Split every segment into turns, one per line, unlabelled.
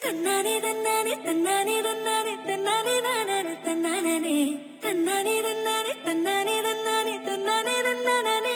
തന്നാനെ തന്നാനെ തന്നാനെ തന്നാനെ തന്നാനെ താനാനെ തന്നാനെ തന്നാനെ തന്നാനെ തന്നാനെ തന്നാനെ തന്നാനെ തന്നാനെ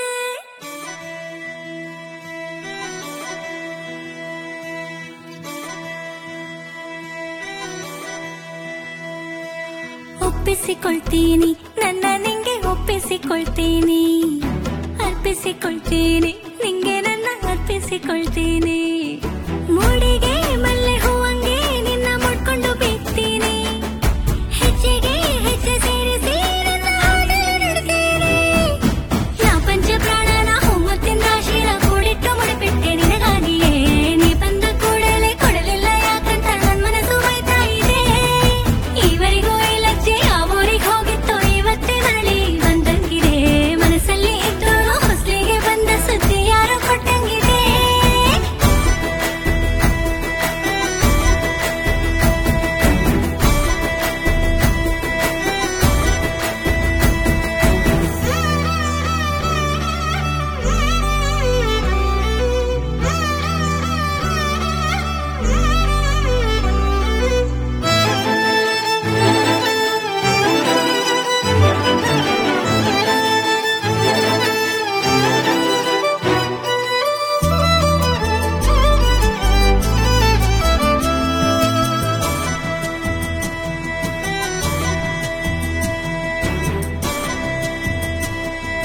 ಒಪ್ಪಿಸಿಕೊಳ್ತೀನಿ ನನ್ನ ನಿಂಗೆ ಒಪ್ಪಿಸಿಕೊಳ್ತೀನಿ ಅರ್ಪಿಸಿಕೊಳ್ತೀನಿ ನಿಂಗೆ ನನ್ನ ಅರ್ಪಿಸಿಕೊಳ್ತೀನಿ ಮೂಡಿಗೆ ಮಲ್ಲೆ ಹೂವಂಗೆ ನಿನ್ನ ಮುಡ್ಕೊಂಡು ಬಿಡ್ತೀನಿ ಹೆಜ್ಜೆಗೆ ಹೆಜ್ಜೆ ಸೇರಿಸಿ ನನ್ನ ಹಾಡಲು ನುಡಿತೀನಿ ನಾ ಪಂಚ ಪ್ರಾಣನ ಹೂಮುತ್ತಿನ ರಾಶಿನ ಕೂಡಿಟ್ಟು ಮುಡಿಪಿಟ್ಟೆ ನಿನಗಾಗಿಯೇ ನೀ ಬಂದ ಕೂಡಲೇ ಕೊಡಲಿಲ್ಲ ಯಾಕಂತ ನನ್ ಮನಸ್ಸು ಬೈತಾ ಇದೆ ಈವರೆಗೂ ಈ ಲಜ್ಜೆ ಯಾವೂರಿಗೆ ಹೋಗಿತ್ತು ಇವತ್ತೇ ಮರಳಿ ಬಂದಂಗಿದೆ ಮನಸ್ಸಲ್ಲಿ ಇದ್ದು ಹೊಸ್ಲಿಗೆ ಬಂದ ಸುದ್ದಿ ಯಾರೋ ಕೊಟ್ಟಂಗಿದೆ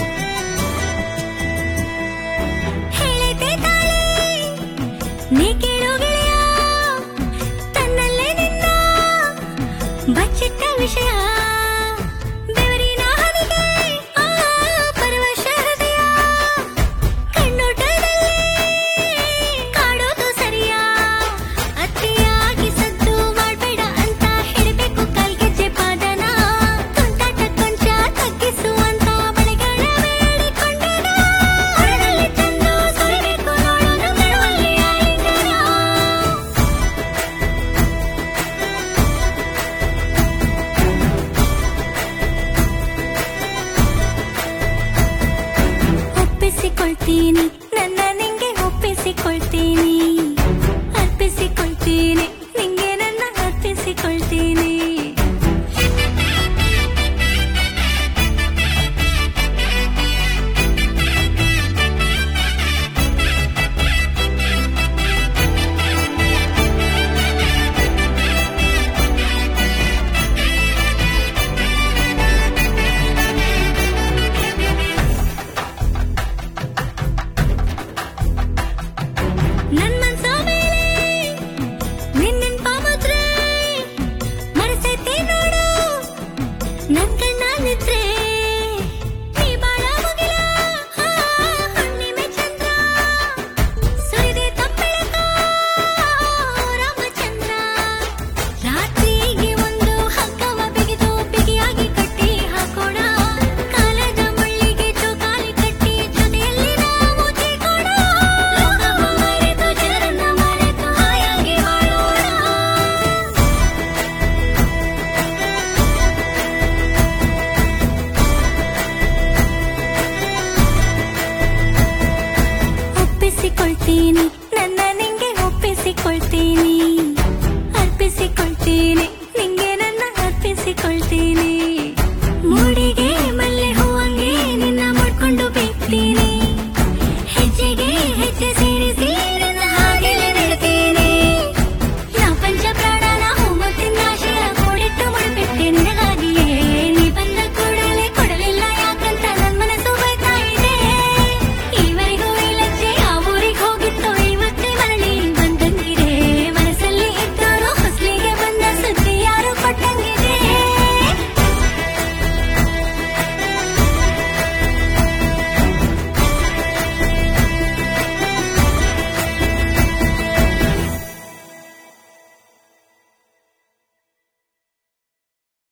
ಹೇಳಿದ್ದೆ ತಾಳಿ ನೀ